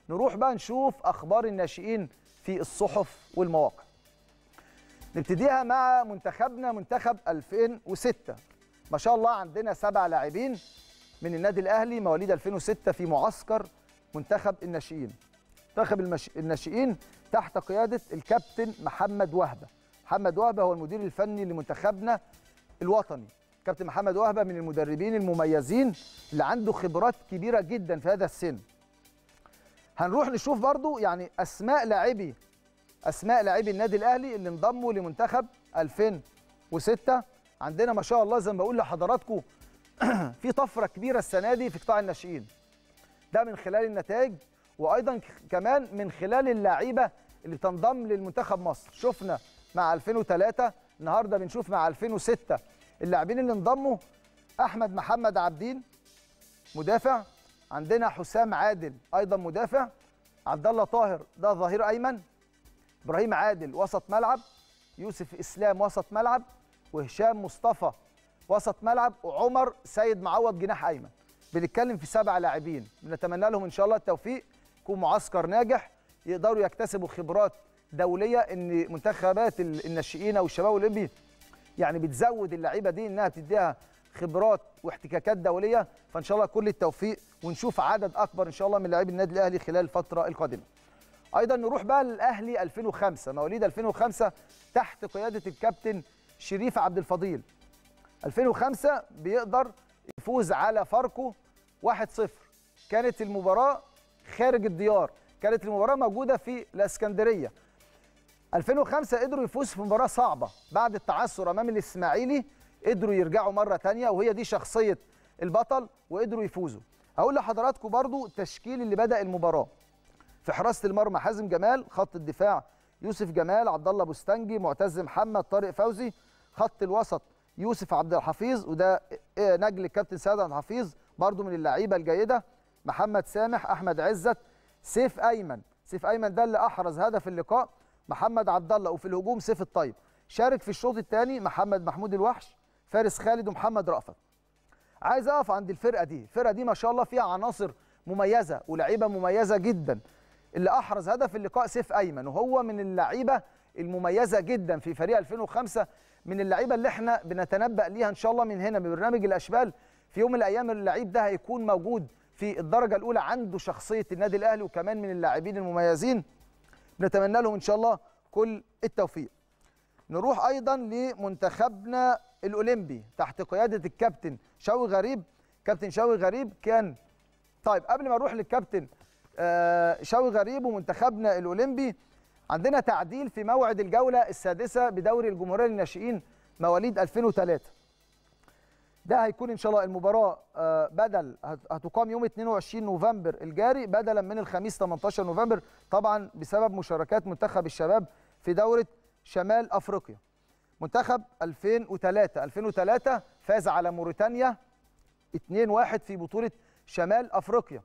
نروح بقى نشوف اخبار الناشئين في الصحف والمواقع نبتديها مع منتخبنا منتخب 2006 ما شاء الله عندنا سبع لاعبين من النادي الاهلي مواليد 2006 في معسكر منتخب الناشئين منتخب المش... الناشئين تحت قياده الكابتن محمد وهبه محمد وهبه هو المدير الفني لمنتخبنا الوطني كابتن محمد وهبه من المدربين المميزين اللي عنده خبرات كبيره جدا في هذا السن هنروح نشوف برضو يعني اسماء لاعبي اسماء لاعبي النادي الاهلي اللي انضموا لمنتخب 2006 عندنا ما شاء الله زي ما بقول لحضراتكم في طفره كبيره السنه دي في قطاع الناشئين ده من خلال النتائج وايضا كمان من خلال اللعيبه اللي بتنضم للمنتخب مصر شفنا مع 2003 النهارده بنشوف مع 2006 اللاعبين اللي انضموا احمد محمد عابدين مدافع عندنا حسام عادل ايضا مدافع عبد الله طاهر ده ظهير ايمن ابراهيم عادل وسط ملعب يوسف اسلام وسط ملعب وهشام مصطفى وسط ملعب وعمر سيد معوض جناح ايمن بنتكلم في سبع لاعبين بنتمنى لهم ان شاء الله التوفيق يكون معسكر ناجح يقدروا يكتسبوا خبرات دوليه ان منتخبات الناشئين او الشباب الاولمبي يعني بتزود اللعيبه دي انها تديها خبرات واحتكاكات دوليه فان شاء الله كل التوفيق ونشوف عدد اكبر ان شاء الله من لاعبي النادي الاهلي خلال الفتره القادمه. ايضا نروح بقى للاهلي 2005 مواليد 2005 تحت قياده الكابتن شريف عبد الفضيل. 2005 بيقدر يفوز على فاركو 1-0 كانت المباراه خارج الديار كانت المباراه موجوده في الاسكندريه 2005 قدروا يفوزوا في مباراه صعبه بعد التعثر امام الاسماعيلي قدروا يرجعوا مره ثانيه وهي دي شخصيه البطل وقدروا يفوزوا هقول لحضراتكم برضو التشكيل اللي بدا المباراه في حراسه المرمى حازم جمال خط الدفاع يوسف جمال عبد الله بوستنجي معتز محمد طارق فوزي خط الوسط يوسف عبد الحفيظ وده نجل الكابتن سيد عبد الحفيظ برضو من اللعيبه الجيده محمد سامح احمد عزت سيف ايمن سيف ايمن ده اللي احرز هدف اللقاء محمد عبد الله وفي الهجوم سيف الطيب شارك في الشوط الثاني محمد محمود الوحش فارس خالد ومحمد رأفت عايز اقف عند الفرقه دي الفرقه دي ما شاء الله فيها عناصر مميزه ولاعيبه مميزه جدا اللي احرز هدف اللقاء سيف ايمن وهو من اللعيبه المميزه جدا في فريق 2005 من اللعيبه اللي احنا بنتنبأ ليها ان شاء الله من هنا من برنامج الاشبال في يوم من الايام اللعيب ده هيكون موجود في الدرجه الاولى عنده شخصيه النادي الاهلي وكمان من اللاعبين المميزين نتمنى لهم ان شاء الله كل التوفيق نروح ايضا لمنتخبنا الاولمبي تحت قياده الكابتن شوقي غريب كابتن شوقي غريب كان طيب قبل ما اروح للكابتن شوقي غريب ومنتخبنا الاولمبي عندنا تعديل في موعد الجوله السادسه بدوري الجمهوريه للناشئين مواليد 2003 ده هيكون ان شاء الله المباراه بدل هتقام يوم 22 نوفمبر الجاري بدلا من الخميس 18 نوفمبر طبعا بسبب مشاركات منتخب الشباب في دوره شمال افريقيا منتخب 2003 2003 فاز على موريتانيا 2-1 في بطوله شمال افريقيا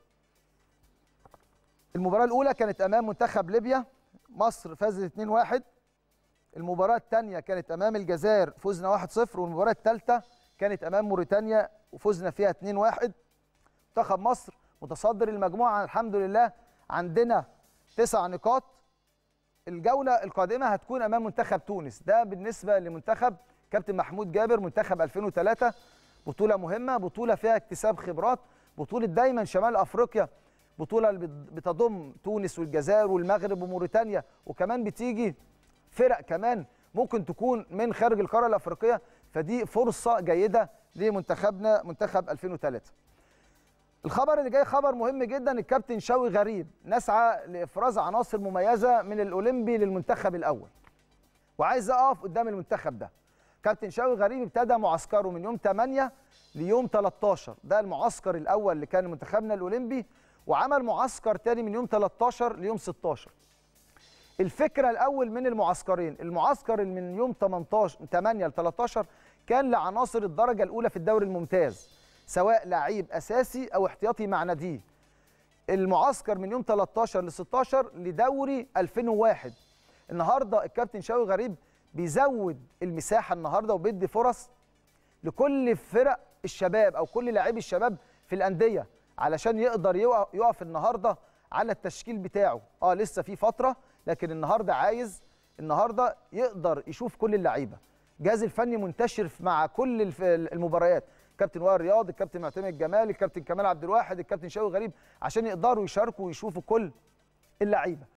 المباراه الاولى كانت امام منتخب ليبيا مصر فازت 2-1 المباراه الثانيه كانت امام الجزائر فزنا 1-0 والمباراه الثالثه كانت امام موريتانيا وفزنا فيها 2-1 منتخب مصر متصدر المجموعه الحمد لله عندنا تسع نقاط الجوله القادمه هتكون امام منتخب تونس ده بالنسبه لمنتخب كابتن محمود جابر منتخب 2003 بطوله مهمه بطوله فيها اكتساب خبرات بطوله دايما شمال افريقيا بطوله بتضم تونس والجزائر والمغرب وموريتانيا وكمان بتيجي فرق كمان ممكن تكون من خارج القاره الافريقيه فدي فرصه جيده لمنتخبنا منتخب 2003 الخبر اللي جاي خبر مهم جدا الكابتن شوقي غريب نسعى لافراز عناصر مميزه من الاولمبي للمنتخب الاول وعايز اقف قدام المنتخب ده كابتن شوقي غريب ابتدى معسكره من يوم 8 ليوم 13 ده المعسكر الاول اللي كان منتخبنا الاولمبي وعمل معسكر تاني من يوم 13 ليوم 16 الفكره الاول من المعسكرين المعسكر اللي من يوم 18 8 ل 13 كان لعناصر الدرجه الاولى في الدوري الممتاز سواء لعيب اساسي او احتياطي مع ناديه المعسكر من يوم 13 ل 16 لدوري 2001 النهارده الكابتن شوقي غريب بيزود المساحه النهارده وبيدي فرص لكل فرق الشباب او كل لاعبي الشباب في الانديه علشان يقدر يقف النهارده على التشكيل بتاعه اه لسه في فتره لكن النهارده عايز النهارده يقدر يشوف كل اللعيبه الجهاز الفني منتشر مع كل الف- المباريات كابتن وائل رياض الكابتن معتمد جمال الكابتن كمال عبد الواحد الكابتن شوقي غريب عشان يقدروا يشاركوا ويشوفوا كل اللعيبه